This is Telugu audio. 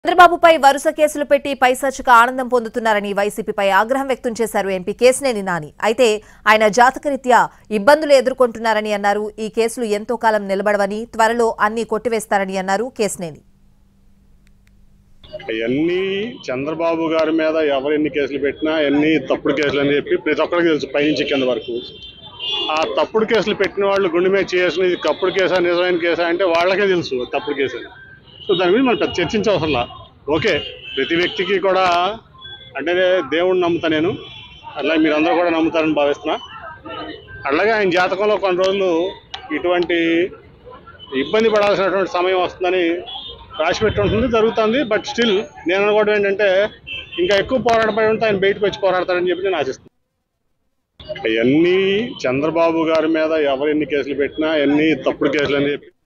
చంద్రబాబుపై వరుస కేసులు పెట్టి పైశాచిక ఆనందం పొందుతున్నారని వైసీపీపై ఆగ్రహం వ్యక్తం చేశారు ఎంపీ కేసినేని నాని అయితే ఆయన జాతకరీత్యా ఇబ్బందులు ఎదుర్కొంటున్నారని అన్నారు ఈ కేసులు ఎంతో కాలం నిలబడవని త్వరలో అన్ని కొట్టివేస్తారని అన్నారు కేసినేని అవన్నీ చంద్రబాబు గారి మీద ఎవరు ఎన్ని కేసులు పెట్టినా ఎన్ని తప్పుడు కేసులు అని చెప్పి ప్రతి ఒక్కరికి తెలుసు పైనుంచి కింద వరకు ఆ తప్పుడు కేసులు పెట్టిన వాళ్ళు గుండె మీద చేసుకుని ఇది తప్పుడు కేసా నిజమైన కేసా అంటే వాళ్ళకే తెలుసు తప్పుడు కేసు అని సో దాని గురించి మనం పెద్ద చర్చించవసరంలా ఓకే ప్రతి వ్యక్తికి కూడా అంటే దేవుణ్ణి నమ్ముతా నేను అలాగే మీరందరూ కూడా నమ్ముతారని భావిస్తున్నా అలాగే ఆయన జాతకంలో కొన్ని రోజులు ఇటువంటి ఇబ్బంది పడాల్సినటువంటి సమయం వస్తుందని రాసి పెట్టి ఉంటుంది జరుగుతుంది బట్ స్టిల్ నేను అనుకోవడం ఏంటంటే ఇంకా ఎక్కువ పోరాటపడి ఉంటే ఆయన బయటకు వచ్చి పోరాడతారని చెప్పి నేను ఆశిస్తున్నాను అవన్నీ చంద్రబాబు గారి మీద ఎవరు ఎన్ని కేసులు పెట్టినా ఎన్ని తప్పుడు కేసులు అని చెప్పి